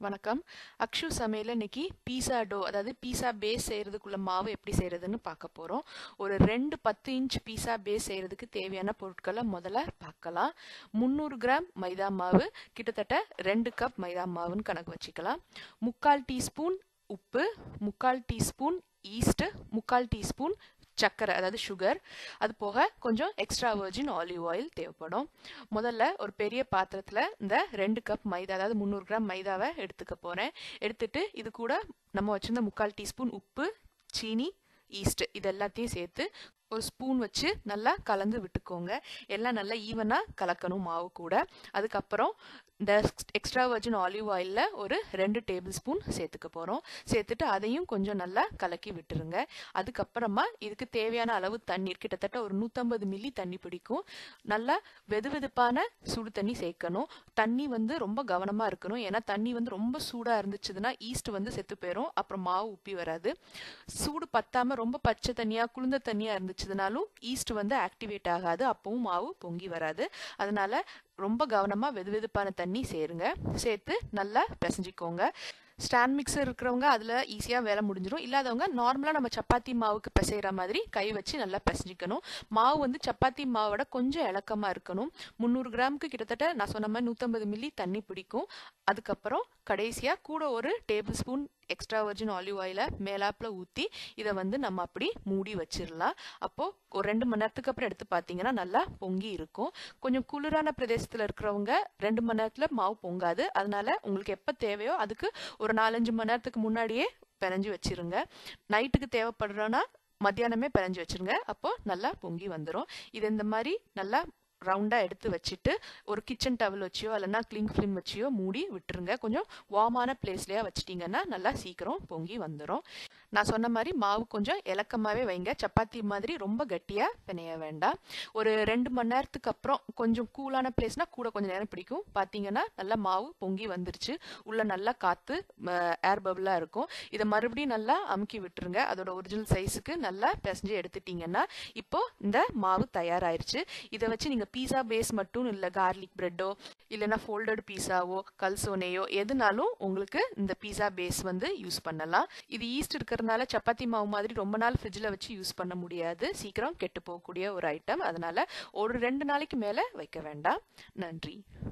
வணக்கம் அக்ஷு சமையல் இன்னைக்கு பீஸா டோ அதாவது பீஸா பேஸ் செய்கிறதுக்குள்ள மாவு எப்படி செய்கிறதுன்னு பார்க்க போகிறோம் ஒரு ரெண்டு பத்து இன்ச் பீஸா பேஸ் செய்கிறதுக்கு தேவையான பொருட்களை முதல்ல பார்க்கலாம் முந்நூறு கிராம் மைதா மாவு கிட்டத்தட்ட ரெண்டு கப் மைதா மாவுன்னு கணக்கு வச்சுக்கலாம் முக்கால் டீஸ்பூன் உப்பு முக்கால் டீஸ்பூன் ஈஸ்ட்டு முக்கால் டீஸ்பூன் சர்க்கரை அதாவது சுகர் அது போக கொஞ்சம் எக்ஸ்ட்ரா வர்ஜின் ஆலிவ் ஆயில் தேவைப்படும் முதல்ல ஒரு பெரிய பாத்திரத்தில் இந்த ரெண்டு கப் மைதா அதாவது முந்நூறு கிராம் மைதாவை எடுத்துக்க போகிறேன் எடுத்துட்டு இது கூட நம்ம வச்சிருந்த முக்கால் டீஸ்பூன் உப்பு சீனி ஈஸ்ட் இது எல்லாத்தையும் சேர்த்து ஒரு ஸ்பூன் வச்சு நல்லா கலந்து விட்டுக்கோங்க எல்லாம் நல்லா ஈவனாக கலக்கணும் மாவு கூட அதுக்கப்புறம் இந்த எக்ஸ்ட்ரா வர்ஜின் ஆலிவ் ஆயிலில் ஒரு ரெண்டு டேபிள் ஸ்பூன் சேர்த்துக்க போகிறோம் சேர்த்துட்டு அதையும் கொஞ்சம் நல்லா கலக்கி விட்டுருங்க அதுக்கப்புறமா இதுக்கு தேவையான அளவு தண்ணீர் கிட்டத்தட்ட ஒரு நூற்றம்பது மில்லி தண்ணி பிடிக்கும் நல்லா வெது வெதுப்பான சுடு தண்ணி சேர்க்கணும் தண்ணி வந்து ரொம்ப கவனமாக இருக்கணும் ஏன்னா தண்ணி வந்து ரொம்ப சூடாக இருந்துச்சுன்னா ஈஸ்ட் வந்து செத்து போயிடும் அப்புறம் மாவு உப்பி வராது சூடு பத்தாமல் ரொம்ப பச்சை தண்ணியாக குளிர்ந்த தண்ணியாக இருந்துச்சுனாலும் ஈஸ்ட் வந்து ஆக்டிவேட் ஆகாது அப்பவும் மாவு பொங்கி வராது அதனால ரொம்ப கவனமாக வெது வெதுப்பான தண்ணி சேருங்க சேர்த்து நல்லா பிசைஞ்சிக்கோங்க ஸ்டாண்ட் மிக்சர் இருக்கிறவங்க அதில் ஈஸியாக வேலை முடிஞ்சிடும் இல்லாதவங்க நார்மலாக நம்ம சப்பாத்தி மாவுக்கு பிசைகிற மாதிரி கை வச்சு நல்லா பிசைஞ்சிக்கணும் மாவு வந்து சப்பாத்தி மாவோட கொஞ்சம் இலக்கமாக இருக்கணும் முந்நூறு கிராமுக்கு கிட்டத்தட்ட நான் சொன்ன மாதிரி நூற்றம்பது மில்லி தண்ணி பிடிக்கும் அதுக்கப்புறம் கடைசியாக கூட ஒரு tablespoon extra virgin olive ஆயிலை மேலாப்பில் ஊற்றி இதை வந்து நம்ம அப்படி மூடி வச்சிடலாம் அப்போது ஒரு ரெண்டு மணி நேரத்துக்கு அப்புறம் எடுத்து பார்த்தீங்கன்னா நல்லா பொங்கி இருக்கும் கொஞ்சம் குளிரான பிரதேசத்தில் இருக்கிறவங்க ரெண்டு மணி நேரத்தில் மாவு பொங்காது அதனால உங்களுக்கு எப்போ தேவையோ அதுக்கு ஒரு நாலஞ்சு மணி நேரத்துக்கு முன்னாடியே பிணைஞ்சு வச்சிருங்க நைட்டுக்கு தேவைப்படுறோன்னா மத்தியானமே பிணைஞ்சு வச்சிருங்க அப்போ நல்லா பொங்கி வந்துடும் இது இந்த மாதிரி நல்லா ரவுண்டாக எடுத்து வச்சுட்டு ஒரு கிச்சன் டவல் வச்சியோ இல்லைன்னா க்ளீன் ஃபிலிம் வச்சியோ மூடி விட்டுருங்க கொஞ்சம் வார்மான பிளேஸ்லேயே வச்சிட்டிங்கன்னா நல்லா சீக்கிரம் பொங்கி வந்துடும் நான் சொன்ன மாதிரி மாவு கொஞ்சம் இலக்கமாகவே வைங்க சப்பாத்தி மாதிரி ரொம்ப கட்டியாக பிணைய வேண்டாம் ஒரு ரெண்டு மணி நேரத்துக்கு அப்புறம் கொஞ்சம் கூலான பிளேஸ்னால் கூட கொஞ்சம் நேரம் பிடிக்கும் பார்த்தீங்கன்னா நல்லா மாவு பொங்கி வந்துருச்சு உள்ளே நல்லா காற்று ஏர் பபிளாக இருக்கும் இதை மறுபடியும் நல்லா அமுக்கி விட்டுருங்க அதோட ஒரிஜினல் சைஸுக்கு நல்லா பிசைஞ்சு எடுத்துட்டிங்கன்னா இப்போ இந்த மாவு தயாராயிருச்சு இதை வச்சு நீங்கள் பீஸா பேஸ் மட்டும் இல்லை கார்லிக் ப்ரெட்டோ இல்லைன்னா ஃபோல்டட் பீஸாவோ கல்சோனையோ எதுனாலும் உங்களுக்கு இந்த பீஸா பேஸ் வந்து யூஸ் பண்ணலாம் இது ஈஸ்ட் இருக்கிறதுனால சப்பாத்தி மாவு மாதிரி ரொம்ப நாள் ஃப்ரிட்ஜில் வச்சு யூஸ் பண்ண முடியாது சீக்கிரம் கெட்டு போகக்கூடிய ஒரு ஐட்டம் அதனால ஒரு ரெண்டு நாளைக்கு மேலே வைக்க வேண்டாம் நன்றி